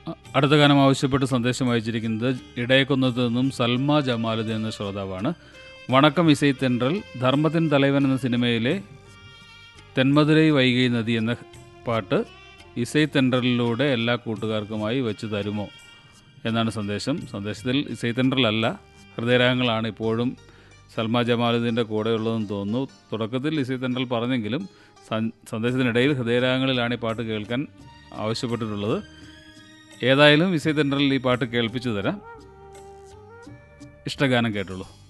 അ- അടുത്ത ഗാനം ആവശ്യപ്പെട്ട് സന്ദേശം അയച്ചിരിക്കുന്നത് ഇടയക്കുന്നത്ത് നിന്നും സൽമ ജമാലുദ്ദീൻ എന്ന ശ്രോതാവാണ് വണക്കം ഇസൈ തെൻട്രൽ ധർമ്മത്തിൻ തലവൻ എന്ന സിനിമയിലെ തെന്മധുരൈ വൈകൈ നദി എന്ന പാട്ട് ഇസൈ തെൻട്രലിലൂടെ എല്ലാ കൂട്ടുകാർക്കുമായി വെച്ച് തരുമോ എന്നാണ് സന്ദേശം സന്ദേശത്തിൽ ഇസൈ തെൻട്രലല്ല ഹൃദയരാഗങ്ങളാണ് ഇപ്പോഴും സൽമ ജമാലുദ്ദീൻ്റെ കൂടെയുള്ളതെന്ന് തോന്നുന്നു തുടക്കത്തിൽ ഇസൈ തെൻട്രൽ പറഞ്ഞെങ്കിലും സൻ- സന്ദേശത്തിനിടയിൽ ഹൃദയരാഗങ്ങളിലാണ് ഈ പാട്ട് കേൾക്കാൻ ആവശ്യപ്പെട്ടിട്ടുള്ളത് ഏതായാലും വിസയ് തെൻഡറിൽ ഈ പാട്ട് കേൾപ്പിച്ചു തരാം ഇഷ്ടഗാനം കേട്ടുള്ളൂ